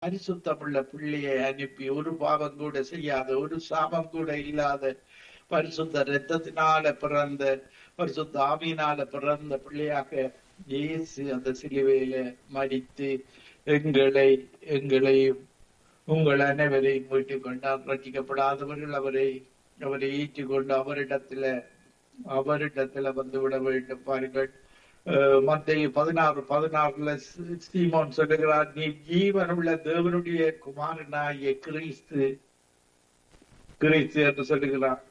பரிசுத்தமுள்ள பிள்ளையை அனுப்பி ஒரு பாவம் கூட செய்யாத ஒரு சாபம் கூட இல்லாத பரிசுத்த ரத்தத்தினால பிறந்த பரிசுத்த ஆவியினால பிறந்த பிள்ளையாக இயேசு அந்த சிலுவையில மடித்து எங்களை எங்களையும் உங்கள் அனைவரையும் மீட்டுக் கொண்டார் ரட்சிக்கப்படாதவர்கள் அவரை அவரை ஏற்றுக்கொண்டு அவரிடத்துல அவரிடத்துல வந்து விட வேண்டும் பாருங்கள் மத்திய பதினாறு பதினாறுல சீமோன் சொல்லுகிறார் நீ ஜீவனுள்ள தேவனுடைய குமாரனாகிய கிறிஸ்து கிறிஸ்து என்று சொல்லுகிறார்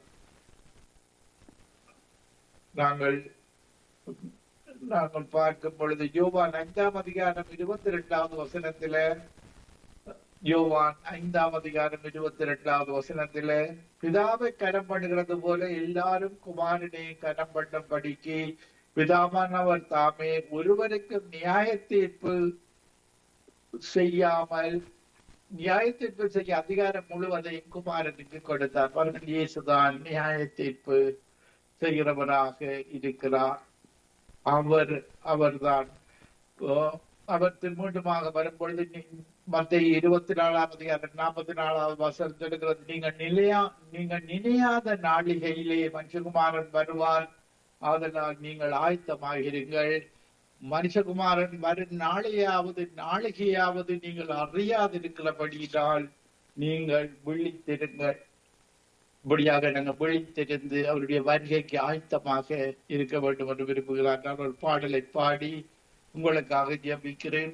நாங்கள் நாங்கள் பார்க்கும் பொழுது யோவான் ஐந்தாம் அதிகாரம் இருபத்தி ரெண்டாவது வசனத்தில யோவான் ஐந்தாம் அதிகாரம் இருபத்தி ரெண்டாவது வசனத்தில பிதாவை கரம் பண்ணுகிறது போல எல்லாரும் குமாரனை கரம் பண்ணும்படிக்கு பிதாவானவர் தாமே ஒருவருக்கும் நியாய தீர்ப்பு செய்யாமல் நியாய தீர்ப்பு செய்ய அதிகாரம் முழுவதையும் குமாரனுக்கு கொடுத்தார் அவர்கள் இயேசுதான் நியாய தீர்ப்பு செய்கிறவராக இருக்கிறார் அவர் அவர்தான் அவர் திருமூட்டமாக வரும்பொழுது மத்திய இருபத்தி நாலாம் அதிகாரம் நாற்பத்தி நாலாவது வசனம் சொல்லுகிறது நீங்க நிலையா நீங்க நினையாத நாளிகையிலே மனுஷகுமாரன் வருவார் அதனால் நீங்கள் ஆயத்தமாகிறீர்கள் மனுஷகுமாரன் வரும் நாளையாவது நாளிகையாவது நீங்கள் அறியாதிருக்கிறபடியினால் நீங்கள் விழித்திருங்கள் இப்படியாக நாங்கள் விழித்திருந்து அவருடைய வருகைக்கு ஆயத்தமாக இருக்க வேண்டும் என்று விரும்புகிறார் நான் ஒரு பாடலை பாடி உங்களுக்காக ஜபிக்கிறேன்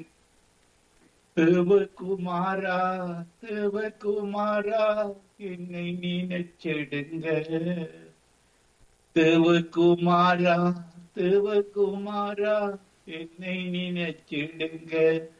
தேவகுமாரா தேவகுமாரா என்னை நினைச்சிடுங்க தேவகுமாரா தேவகுமாரா என்னை நினைச்சிடுங்க